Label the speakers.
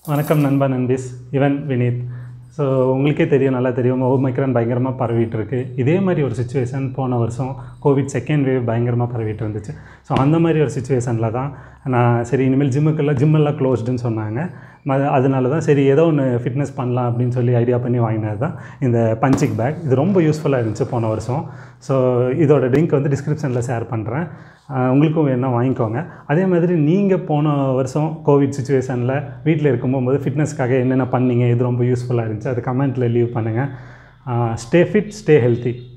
Speaker 1: வணக்கம் நண்பா நண்பீஸ் இவன் வினீத் ஸோ உங்களுக்கே தெரியும் நல்லா தெரியும் ஓமைக்ரான் பயங்கரமாக பரவிட்டு இருக்கு இதே மாதிரி ஒரு சுச்சுவேஷன் போன வருஷம் கோவிட் செகண்ட் வேவ் பயங்கரமாக பரவிட்டு இருந்துச்சு ஸோ அந்த மாதிரி ஒரு சுச்சுவேஷனில் தான் நான் சரி இனிமேல் ஜிம்முக்கெல்லாம் ஜிம்மெல்லாம் க்ளோஸ்டுன்னு சொன்னாங்க ம அதனால தான் சரி ஏதோ ஒன்று ஃபிட்னஸ் பண்ணலாம் அப்படின்னு சொல்லி ஐடியா பண்ணி வாங்கினது தான் இந்த பஞ்சிக் பேக் இது ரொம்ப யூஸ்ஃபுல்லாக இருந்துச்சு போன வருஷம் ஸோ இதோட லிங்க் வந்து டிஸ்கிரிப்ஷனில் ஷேர் பண்ணுறேன் உங்களுக்கும் வேணால் வாங்கிக்கோங்க அதே மாதிரி நீங்கள் போன வருஷம் கோவிட் சுச்சுவேஷனில் வீட்டில் இருக்கும்போது ஃபிட்னஸ்க்காக என்னென்ன பண்ணீங்க இது ரொம்ப யூஸ்ஃபுல்லாக இருந்துச்சு அது கமெண்ட்டில் லீவ் பண்ணுங்கள் ஸ்டே ஃபிட் ஸ்டே ஹெல்த்தி